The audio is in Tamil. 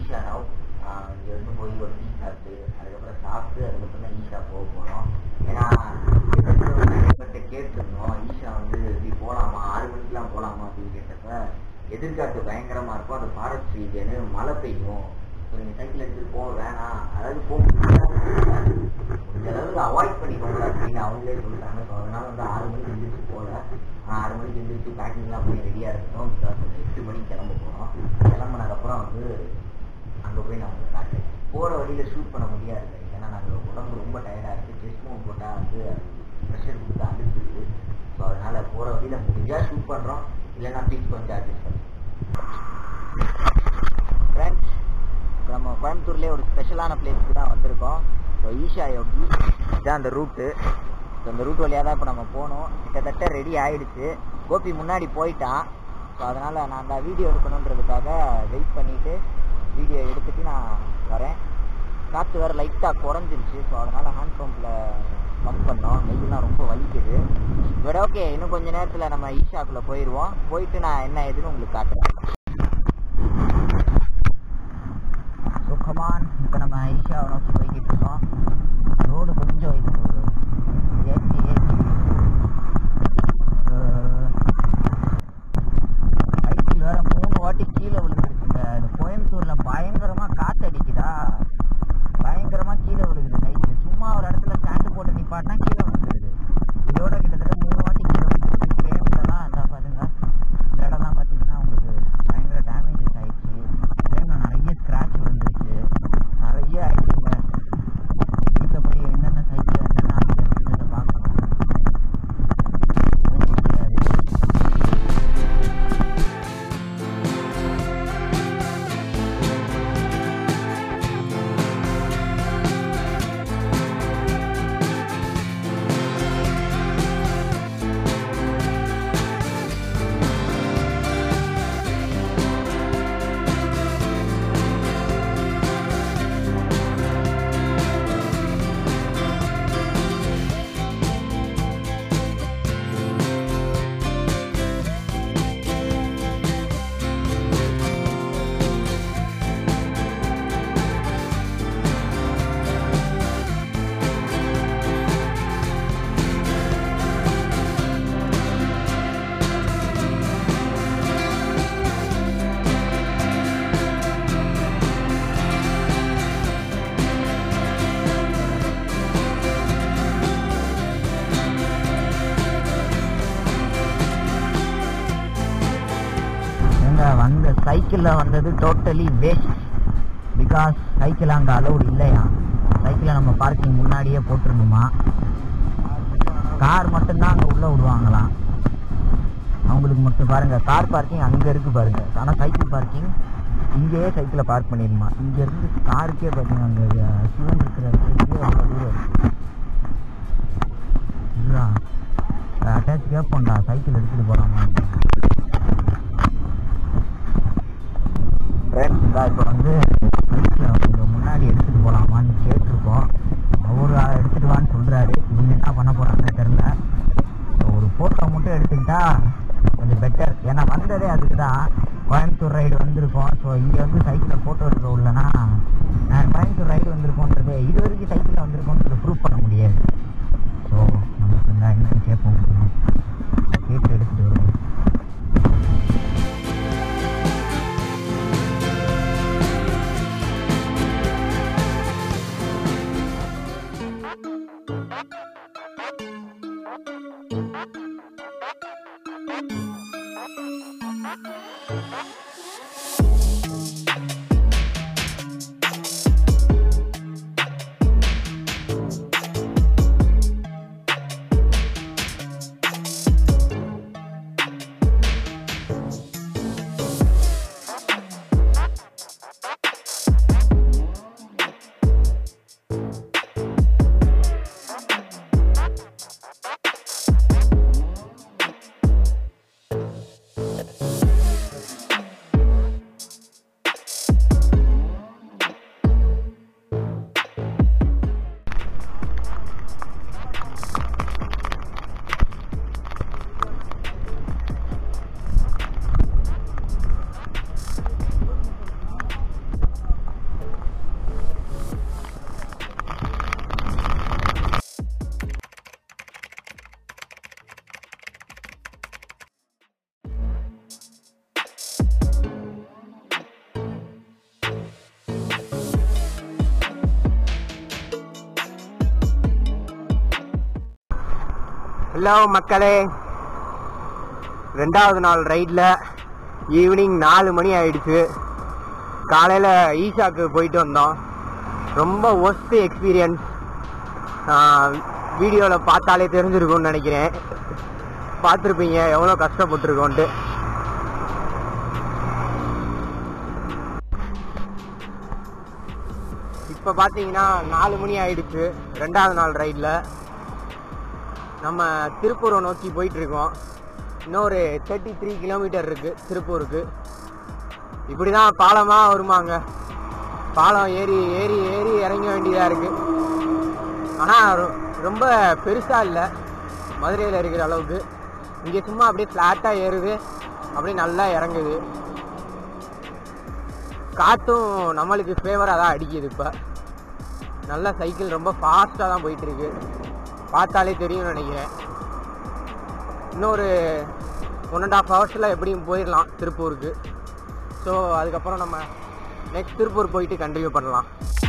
ஈஷா ராவ் இங்கேருந்து போய் ஒரு டீ சாப்பிட்டு அதுக்கப்புறம் சாப்பிட்டு அதுக்கப்புறம் தான் ஈஷா போக போகிறோம் ஏன்னா கிட்ட கேட்டிருந்தோம் ஈஷா வந்து இப்படி போகலாமா ஆறு மணிக்கெலாம் போகலாமா அப்படின்னு கேட்டப்ப எதிர்காற்று பயங்கரமாக இருக்கும் அது ஃபாரஸ்ட் ரீஜனு மழை பெய்யும் ஸோ நீங்கள் சைக்கிள் எடுத்துகிட்டு போக வேணாம் அதாவது போக முடியாது முடிஞ்ச அளவுக்கு அவாய்ட் பண்ணிக்கோங்க அப்படின்னு அவங்களே சொல்லிட்டாங்க ஸோ அதனால வந்து ஆறு மணிக்கு எழுந்திரிச்சு போகல ஆனா, ஆறு மணிக்கு எழுந்திரிச்சு பேக்கிங்லாம் போய் ரெடியாக இருக்கணும் பிகாஸ் ஒரு எட்டு மணிக்கு கிளம்ப போகிறோம் கிளம்புனதுக்கப்புறம் வந்து அங்கே போய் நான் உங்களுக்கு காட்டுறேன் போகிற வழியில் ஷூட் பண்ண முடியாது ஏன்னா நாங்கள் உடம்பு ரொம்ப டயர்டாக இருக்குது செஸ்ட் மூவ் போட்டால் வந்து ப்ரெஷர் கொடுத்து அழுத்துது ஸோ அதனால் போகிற வழியில் முடிஞ்சால் ஷூட் பண்ணுறோம் இல்லைன்னா பீச் வந்து அட்ஜஸ்ட் பண்ணுறோம் ஃப்ரெண்ட்ஸ் இப்போ நம்ம கோயம்புத்தூர்லேயே ஒரு ஸ்பெஷலான பிளேஸ்க்கு தான் வந்திருக்கோம் ஸோ ஈஷா யோகி இதுதான் அந்த ரூட்டு ஸோ அந்த ரூட் வழியாக தான் இப்போ நம்ம போகணும் கிட்டத்தட்ட ரெடி ஆயிடுச்சு கோபி முன்னாடி போயிட்டான் ஸோ அதனால் நான் அந்த வீடியோ எடுக்கணுன்றதுக்காக வெயிட் பண்ணிவிட்டு வீடியோ எடுத்துட்டு நான் வரேன் காற்று வேறு லைட்டாக குறைஞ்சிருச்சு ஸோ அதனால் ஹேண்ட் பம்பில் பம்ப் பண்ணோம் நெய்யெல்லாம் ரொம்ப வலிக்குது பட் ஓகே இன்னும் கொஞ்ச நேரத்தில் நம்ம ஈஷாக்குள்ளே போயிடுவோம் போயிட்டு நான் என்ன ஏதுன்னு உங்களுக்கு காட்டுறேன் ஸோ கமான் இப்போ நம்ம ஈஷாவை நோக்கி போய்கிட்டு இருக்கோம் ரோடு கொஞ்சம் இது ஏற்றி ஏற்றி சைக்கிள் வேற மூணு வாட்டி கீழே விழுந்துருச்சுங்க அது கோயம்புத்தூரில் பயங்கரமாக காற்று அடிக்குதா பயங்கரமாக கீழே விழுகுது சைக்கிள் சும்மா ஒரு இடத்துல ஸ்டாண்டு போட்டு நிப்பாட்டினா கீழே விழுந்துருது இதோட கிட்டத்தட்ட மூணு வாட்டி கீழே விழுந்துருச்சு ஃப்ரேம்லலாம் இந்த பாருங்க இந்த இடம்லாம் பார்த்தீங்கன்னா உங்களுக்கு பயங்கர டேமேஜஸ் ஆயிடுச்சு ஃப்ரேமில் நிறைய ஸ்க்ராட்ச் விழுந்துருச்சு நிறைய ஆயிடுச்சுங்க வீட்டில் போய் என்னென்ன சைக்கிள் என்னென்ன ஆகிடுச்சுன்றதை பார்க்கணும் போக முடியாது ஏங்க வந்த சைக்கிளில் வந்தது டோட்டலி வேஸ்ட் பிகாஸ் சைக்கிள் அங்கே அலௌட் இல்லையா சைக்கிளை நம்ம பார்க்கிங் முன்னாடியே போட்டுருணுமா கார் மட்டும்தான் அங்கே உள்ளே விடுவாங்களாம் அவங்களுக்கு மட்டும் பாருங்க கார் பார்க்கிங் அங்கே இருக்கு பாருங்க ஆனால் சைக்கிள் பார்க்கிங் இங்கேயே சைக்கிளை பார்க் பண்ணிடணுமா இங்கேருந்து காருக்கே பார்த்தீங்க அங்கே சிவன் இருக்கிற இடத்துக்கு அவ்வளோ தூரம் இருக்கு அட்டாச் கேட்போம்டா சைக்கிள் எடுத்துகிட்டு போகலாமா ஃப்ரெண்ட்ஸ் இப்போ வந்து பைக்கில் கொஞ்சம் முன்னாடி எடுத்துகிட்டு போகலாமான்னு கேட்டிருக்கோம் அவரு எடுத்துகிட்டு வான்னு சொல்கிறாரு இவங்க என்ன பண்ண போகிறாங்கன்னு தெரில ஒரு ஃபோட்டோ மட்டும் எடுத்துக்கிட்டா கொஞ்சம் பெட்டர் ஏன்னா வந்ததே அதுக்கு தான் கோயம்புத்தூர் ரைடு வந்திருக்கோம் ஸோ இங்கே வந்து சைக்கிளில் ஃபோட்டோ எடுக்க உள்ளனா நான் கோயம்புத்தூர் ரைடு வந்திருக்கோன்றது இது வரைக்கும் சைக்கிளில் வந்திருக்கோன்றது ப்ரூவ் பண்ண முடியாது ஸோ நமக்கு இந்த என்னன்னு கேட்போம் கேட்டு எடுத்துகிட்டு வருவோம் ஹலோ மக்களே ரெண்டாவது நாள் ரைடில் ஈவினிங் நாலு மணி ஆயிடுச்சு காலையில் ஈஷாக்கு போயிட்டு வந்தோம் ரொம்ப ஒஸ்ட் எக்ஸ்பீரியன்ஸ் வீடியோவில் பார்த்தாலே தெரிஞ்சிருக்கும்னு நினைக்கிறேன் பார்த்துருப்பீங்க எவ்வளோ கஷ்டப்பட்டுருக்கோன்ட்டு இப்போ பார்த்தீங்கன்னா நாலு மணி ஆயிடுச்சு ரெண்டாவது நாள் ரைடில் நம்ம திருப்பூரை நோக்கி போயிட்டு இருக்கோம் இன்னொரு தேர்ட்டி த்ரீ கிலோமீட்டர் இருக்கு திருப்பூருக்கு இப்படி தான் பாலமாக வருமாங்க பாலம் ஏறி ஏறி ஏறி இறங்க வேண்டியதாக இருக்கு ஆனால் ரொம்ப பெருசாக இல்லை மதுரையில் இருக்கிற அளவுக்கு இங்கே சும்மா அப்படியே ஃப்ளாட்டாக ஏறுது அப்படியே நல்லா இறங்குது காற்றும் நம்மளுக்கு ஃபேவராக தான் அடிக்குது இப்போ நல்ல சைக்கிள் ரொம்ப ஃபாஸ்ட்டாக தான் போயிட்டு இருக்கு பார்த்தாலே தெரியும்னு நினைக்கிறேன் இன்னொரு ஒன் அண்ட் ஆஃப் ஹவர்ஸில் எப்படியும் போயிடலாம் திருப்பூருக்கு ஸோ அதுக்கப்புறம் நம்ம நெக்ஸ்ட் திருப்பூர் போயிட்டு கண்டினியூ பண்ணலாம்